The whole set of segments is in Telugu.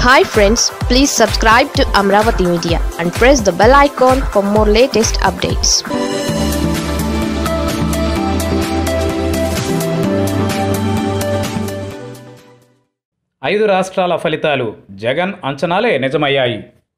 hi friends please subscribe to Amaravati media and press the bell icon for more latest updates ఐదు రాష్ట్రాల ఫలితాలు జగన్ అంచనాలే నిజమయ్యాయి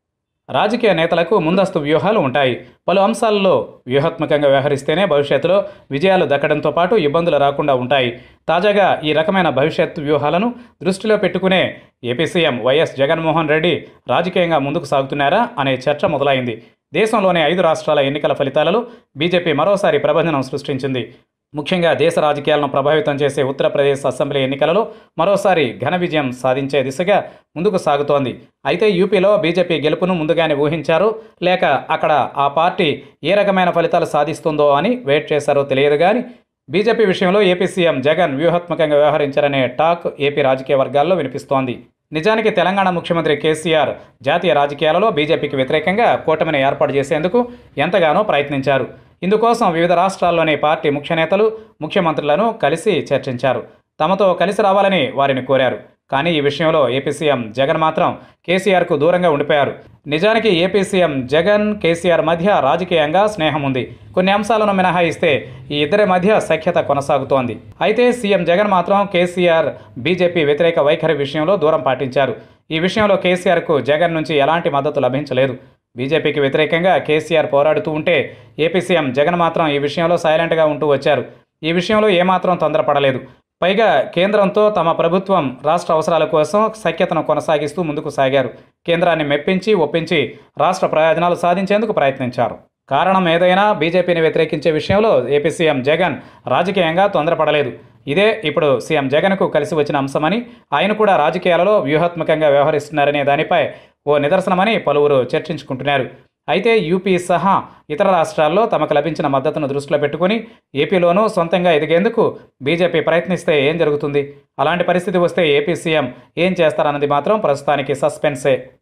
రాజకీయ నేతలకు ముందస్తు వ్యూహాలు ఉంటాయి పలు అంశాల్లో వ్యూహాత్మకంగా వ్యవహరిస్తేనే భవిష్యత్తులో విజయాలు దక్కడంతో పాటు ఇబ్బందులు రాకుండా ఉంటాయి తాజాగా ఈ రకమైన భవిష్యత్ వ్యూహాలను దృష్టిలో పెట్టుకునే ఏపీ సీఎం వైఎస్ జగన్మోహన్ రెడ్డి రాజకీయంగా ముందుకు సాగుతున్నారా అనే చర్చ మొదలైంది దేశంలోని ఐదు రాష్ట్రాల ఎన్నికల ఫలితాలలో బీజేపీ మరోసారి ప్రభంజనం సృష్టించింది ముఖ్యంగా దేశ రాజకీయాలను ప్రభావితం చేసే ఉత్తరప్రదేశ్ అసెంబ్లీ ఎన్నికలలో మరోసారి ఘన విజయం సాధించే దిశగా ముందుకు సాగుతోంది అయితే యూపీలో బీజేపీ గెలుపును ముందుగానే ఊహించారు లేక అక్కడ ఆ పార్టీ ఏ రకమైన ఫలితాలు సాధిస్తుందో అని వెయిట్ చేశారో తెలియదు కానీ బీజేపీ విషయంలో ఏపీ సీఎం జగన్ వ్యూహాత్మకంగా వ్యవహరించారనే టాక్ ఏపీ రాజకీయ వర్గాల్లో వినిపిస్తోంది నిజానికి తెలంగాణ ముఖ్యమంత్రి కేసీఆర్ జాతీయ రాజకీయాలలో బీజేపీకి వ్యతిరేకంగా కూటమిని ఏర్పాటు చేసేందుకు ఎంతగానో ప్రయత్నించారు ఇందుకోసం వివిధ రాష్ట్రాల్లోని పార్టీ ముఖ్య నేతలు ముఖ్యమంత్రులను కలిసి చర్చించారు తమతో కలిసి రావాలని వారిని కోరారు కానీ ఈ విషయంలో ఏపీ సీఎం జగన్ మాత్రం కేసీఆర్కు దూరంగా ఉండిపోయారు నిజానికి ఏపీ సీఎం జగన్ కేసీఆర్ మధ్య రాజకీయంగా స్నేహం ఉంది కొన్ని అంశాలను మినహాయిస్తే ఈ ఇద్దరి మధ్య సఖ్యత కొనసాగుతోంది అయితే సీఎం జగన్ మాత్రం కేసీఆర్ బీజేపీ వ్యతిరేక వైఖరి విషయంలో దూరం పాటించారు ఈ విషయంలో కేసీఆర్కు జగన్ నుంచి ఎలాంటి మద్దతు లభించలేదు బీజేపీకి వ్యతిరేకంగా కేసీఆర్ పోరాడుతూ ఉంటే ఏపీ సీఎం జగన్ మాత్రం ఈ విషయంలో సైలెంట్గా ఉంటూ వచ్చారు ఈ విషయంలో ఏమాత్రం తొందరపడలేదు పైగా కేంద్రంతో తమ ప్రభుత్వం రాష్ట్ర అవసరాల కోసం సఖ్యతను కొనసాగిస్తూ ముందుకు సాగారు కేంద్రాన్ని మెప్పించి ఒప్పించి రాష్ట్ర ప్రయోజనాలు సాధించేందుకు ప్రయత్నించారు కారణం ఏదైనా బీజేపీని వ్యతిరేకించే విషయంలో ఏపీ సీఎం జగన్ రాజకీయంగా తొందరపడలేదు ఇదే ఇప్పుడు సీఎం జగన్కు కలిసి వచ్చిన అంశమని ఆయన కూడా రాజకీయాలలో వ్యూహాత్మకంగా వ్యవహరిస్తున్నారనే దానిపై ఓ నిదర్శనమని పలువురు చర్చించుకుంటున్నారు అయితే యూపీ సహా ఇతర రాష్ట్రాల్లో తమకు లభించిన మద్దతును దృష్టిలో పెట్టుకుని ఏపీలోనూ సొంతంగా ఎదిగేందుకు బీజేపీ ప్రయత్నిస్తే ఏం జరుగుతుంది అలాంటి పరిస్థితి వస్తే ఏపీ సీఎం ఏం చేస్తారన్నది మాత్రం ప్రస్తుతానికి సస్పెన్సే